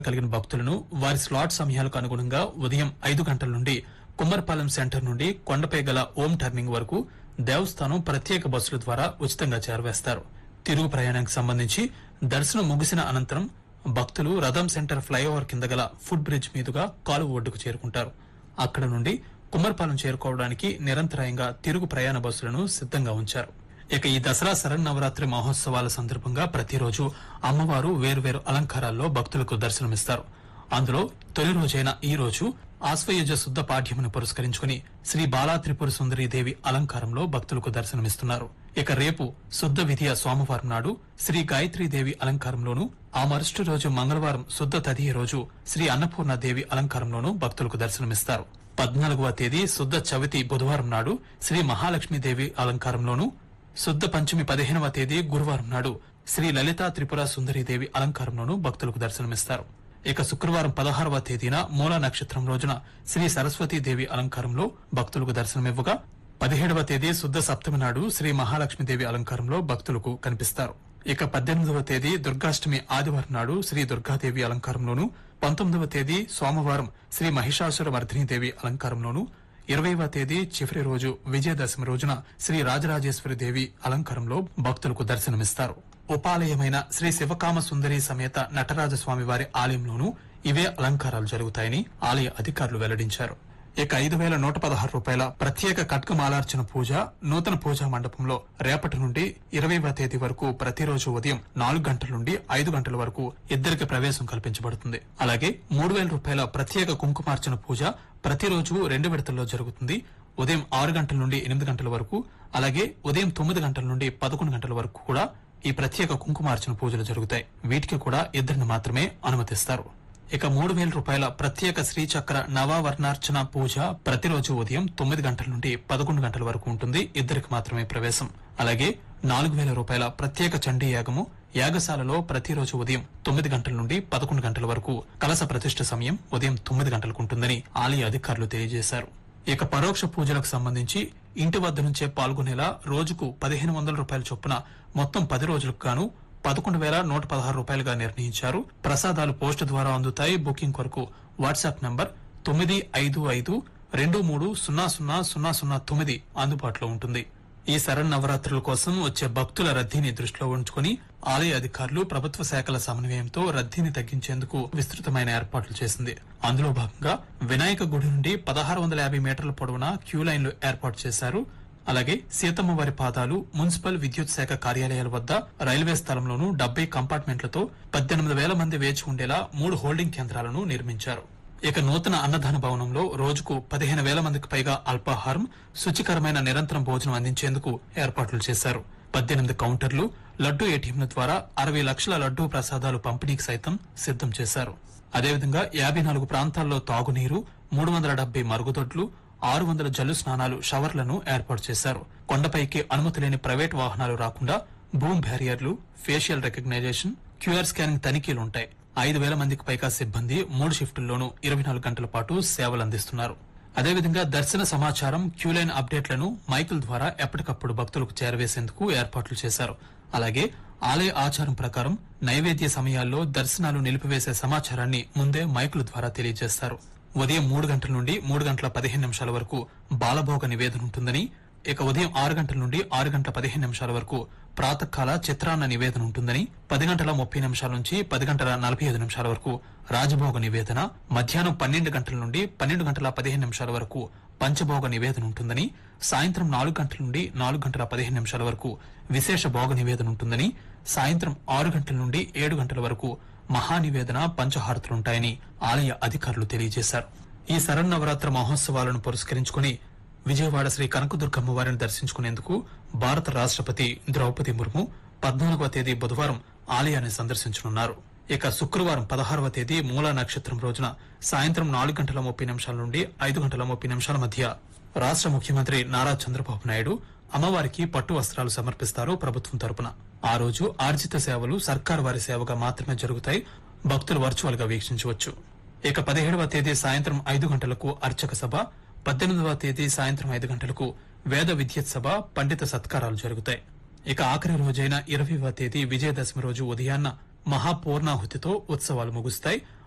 కలిగిన భక్తులను వారి స్లాట్ సమయాలకు అనుగుణంగా ఉదయం ఐదు గంటల నుండి కుమ్మరపాలెం సెంటర్ నుండి కొండపై గల ఓం టర్నింగ్ వరకు దేవస్థానం ప్రత్యేక బస్సుల ద్వారా ఉచితంగా చేరవేస్తారు తిరుగు ప్రయాణానికి సంబంధించి దర్శనం ముగిసిన అనంతరం భక్తులు రథం సెంటర్ ఫ్లైఓవర్ కింద గల ఫుట్ బ్రిడ్జ్ మీదుగా కాలువ ఒడ్డుకు చేరుకుంటారు అక్కడ నుండి కుమ్మరపాలెం చేరుకోవడానికి నిరంతరాయంగా తిరుగు ప్రయాణ బస్సులను సిద్ధంగా ఉంచారు ఇక ఈ దసరా శరన్నవరాత్రి మహోత్సవాల సందర్భంగా ప్రతిరోజు అమ్మవారు వేర్వేరు అలంకారాల్లో భక్తులకు దర్శనమిస్తారు అందులో తొలి రోజైన ఈ రోజు ఆశ్వయుజ శుద్ధ పాఠ్యమును పురస్కరించుకుని శ్రీ బాలా త్రిపుర సుందరీ దేవి అలంకారంలో భక్తులకు దర్శనమిస్తున్నారు ఇక రేపు శుద్ధ విధియ సోమవారం నాడు శ్రీ గాయత్రీ దేవి అలంకారంలోను ఆ మరుసటి రోజు మంగళవారం శుద్ధ తదియ రోజు శ్రీ అన్నపూర్ణ దేవి అలంకారంలోను భక్తులకు దర్శనమిస్తారు పద్నాలుగవ తేదీ శుద్ధ చవితి బుధవారం నాడు శ్రీ మహాలక్ష్మీదేవి అలంకారంలోను శుద్ధ పంచమి పదిహేనవ తేదీ గురువారం నాడు శ్రీ లలితా త్రిపుర సుందరీదేవి అలంకారంలోను భక్తులకు దర్శనమిస్తారు ఇక శుక్రవారం పదహారవ తేదీన మూల నక్షత్రం రోజున శ్రీ సరస్వతీదేవి అలంకారంలో భక్తులకు దర్శనమివ్వగా పదిహేడవ తేదీ శుద్ధ సప్తమి నాడు శ్రీ మహాలక్ష్మీదేవి అలంకారంలో భక్తులకు కనిపిస్తారు ఇక పద్దెనిమిదవ తేదీ దుర్గాష్టమి ఆదివారం నాడు శ్రీ దుర్గాదేవి అలంకారంలోను పంతొమ్మిదవ తేదీ సోమవారం శ్రీ మహిషాసుర వర్ధినీదేవి అలంకారంలోను ఇరవైవ తేదీ చివరి రోజు విజయదశమి రోజున శ్రీ రాజరాజేశ్వరి దేవి అలంకారంలో భక్తులకు దర్శనమిస్తారు ఉపాలయమైన శ్రీ శివకామ సుందరి సమేత నటరాజస్వామి వారి ఆలయంలోనూ ఇవే అలంకారాలు జరుగుతాయని ఆలయ అధికారులు వెల్లడించారు ఇక ఐదు వేల నూట పదహారు రూపాయల ప్రత్యేక కట్కమాలార్చన పూజ నూతన పూజా మండపంలో రేపటి నుండి ఇరవైవ తేదీ వరకు ప్రతిరోజు ఉదయం నాలుగు గంటల నుండి ఐదు గంటల వరకు ఇద్దరికి ప్రవేశం కల్పించబడుతుంది అలాగే మూడు వేల రూపాయల ప్రత్యేక కుంకుమార్చన పూజ ప్రతిరోజు రెండు విడతల్లో జరుగుతుంది ఉదయం ఆరు గంటల నుండి ఎనిమిది గంటల వరకు అలాగే ఉదయం తొమ్మిది గంటల నుండి పదకొండు గంటల వరకు కూడా ఈ ప్రత్యేక కుంకుమార్చన పూజలు జరుగుతాయి వీటికి కూడా ఇద్దరిని మాత్రమే అనుమతిస్తారు ఇక మూడు వేల రూపాయల ప్రత్యేక శ్రీచక్ర నవావర్ణార్చన పూజ ప్రతిరోజు ఉదయం తొమ్మిది గంటల నుండి పదకొండు గంటల వరకు ఉంటుంది ఇద్దరికి మాత్రమే ప్రవేశం అలాగే నాలుగు వేల రూపాయల ప్రత్యేక చండీ యాగము యాగశాలలో ప్రతిరోజు ఉదయం తొమ్మిది గంటల నుండి పదకొండు గంటల వరకు కలస ప్రతిష్ఠ సమయం ఉదయం తొమ్మిది గంటలకు ఉంటుందని ఆలయ అధికారులు తెలియజేశారు ఇక పరోక్ష పూజలకు సంబంధించి ఇంటి వద్ద నుంచే పాల్గొనేలా రోజుకు పదిహేను వందల రూపాయల చొప్పున మొత్తం పది రోజులకు గాను పదకొండు వేల నూట పదహారు రూపాయలుగా నిర్ణయించారు ప్రసాదాలు పోస్టు ద్వారా అందుతాయి బుకింగ్ కొరకు వాట్సాప్ నంబర్ తొమ్మిది ఐదు ఐదు రెండు మూడు సున్నా సున్నా సున్నా సున్నా తొమ్మిది అందుబాటులో ఉంటుంది ఈ శరన్నవరాత్రుల కోసం వచ్చే భక్తుల రద్దీని దృష్టిలో ఉంచుకుని ఆలయ అధికారులు ప్రభుత్వ శాఖల సమన్వయంతో రద్దీని తగ్గించేందుకు విస్తృతమైన ఏర్పాట్లు చేసింది అందులో భాగంగా వినాయక గుడి నుండి పదహారు వందల యాభై మీటర్ల పొడవున క్యూ లైన్లు ఏర్పాటు చేశారు అలాగే సీతమ్మ వారి పాదాలు మున్సిపల్ విద్యుత్ శాఖ కార్యాలయాల వద్ద రైల్వే స్థలంలోనూ డెబ్బై కంపార్ట్మెంట్లతో పద్దెనిమిది వేల మంది వేచి ఉండేలా మూడు హోల్డింగ్ కేంద్రాలను నిర్మించారు ఇక నూతన అన్నదాన భవనంలో రోజుకు పదిహేను వేల మందికి పైగా అల్పాహారం శుచికరమైన నిరంతరం భోజనం అందించేందుకు ఏర్పాట్లు చేశారు పద్దెనిమిది కౌంటర్లు లడ్డూ ఏటీఎంల ద్వారా అరవై లక్షల లడ్డూ ప్రసాదాలు పంపిణీకి సైతం సిద్దం చేశారు అదేవిధంగా యాభై నాలుగు ప్రాంతాల్లో తాగునీరు మూడు వందల డెబ్బై మరుగుదొడ్లు ఆరు వందల జల్లు స్నానాలు షవర్లను ఏర్పాటు చేశారు కొండపైకి అనుమతి లేని ప్రైవేట్ వాహనాలు రాకుండా బూమ్ బ్యారియర్లు ఫేషియల్ రికగ్నైజేషన్ క్యూఆర్ స్కానింగ్ తనిఖీలు ఉంటాయి ఐదు వేల మందికి పైగా సిబ్బంది మూడు షిఫ్టుల్లోనూ ఇరవై నాలుగు గంటల పాటు సేవలు అందిస్తున్నారు అదేవిధంగా దర్శన సమాచారం క్యూలైన్ అప్డేట్లను మైకుల ద్వారా ఎప్పటికప్పుడు భక్తులకు చేరవేసేందుకు ఏర్పాట్లు చేశారు అలాగే ఆలయ ఆచారం ప్రకారం నైవేద్య సమయాల్లో దర్శనాలు నిలిపివేసే సమాచారాన్ని ముందే మైకుల ద్వారా తెలియజేస్తారు ఉదయం మూడు గంటల నుండి మూడు గంటల పదిహేను నిమిషాల వరకు బాలభోగ నివేదన ఉంటుందని ఇక ఉదయం ఆరు గంటల నుండి ఆరు గంటల పదిహేను నిమిషాల వరకు ప్రాతకాల చిత్రాన్న నివేదన ఉంటుందని పది గంటల ముప్పై నిమిషాల నుంచి పది గంటల నలభై ఐదు నిమిషాల వరకు రాజభోగ నివేదన మధ్యాహ్నం పన్నెండు గంటల నుండి పన్నెండు గంటల పదిహేను నిమిషాల వరకు పంచభోగ నివేదన ఉంటుందని సాయంత్రం నాలుగు గంటల నుండి నాలుగు గంటల పదిహేను నిమిషాల వరకు విశేష భోగ నివేదన ఉంటుందని సాయంత్రం ఆరు గంటల నుండి ఏడు గంటల వరకు మహానివేదన పంచహారతులుంటాయని ఆలయ అధికారులు తెలియజేశారు ఈ శరన్నవరాత్ర మహోత్సవాలను పురస్కరించుకుని విజయవాడ శ్రీ కనకదుర్గమ్మ వారిని దర్శించుకునేందుకు భారత రాష్ట్రపతి ద్రౌపది ముర్ము పద్నాలుగవ తేదీ బుధవారం ఆలయాన్ని సందర్శించనున్నారు ఇక శుక్రవారం పదహారవ తేదీ మూలా నక్షత్రం రోజున సాయంత్రం నాలుగు గంటల ముప్పై నిమిషాల నుండి ఐదు గంటల ముప్పై నిమిషాల మధ్య రాష్ట్ర ముఖ్యమంత్రి నారా చంద్రబాబు నాయుడు అమ్మవారికి పట్టు వస్త్రాలు సమర్పిస్తారు ప్రభుత్వం తరపున ఆ రోజు ఆర్జిత సేవలు సర్కారు వారి సేవగా మాత్రమే జరుగుతాయి భక్తులు వర్చువల్ గా వీక్షించవచ్చు ఇక పదిహేడవ తేదీ సాయంత్రం ఐదు గంటలకు అర్చక సభ పద్దెనిమిదవ తేదీ సాయంత్రం ఐదు గంటలకు వేద విద్యుత్ సభ పండిత సత్కారాలు జరుగుతాయి ఇక ఆఖరి రోజైన ఇరవైవ తేదీ విజయదశమి రోజు ఉదయాన్న మహాపూర్ణాహుతితో ఉత్సవాలు ముగుస్తాయి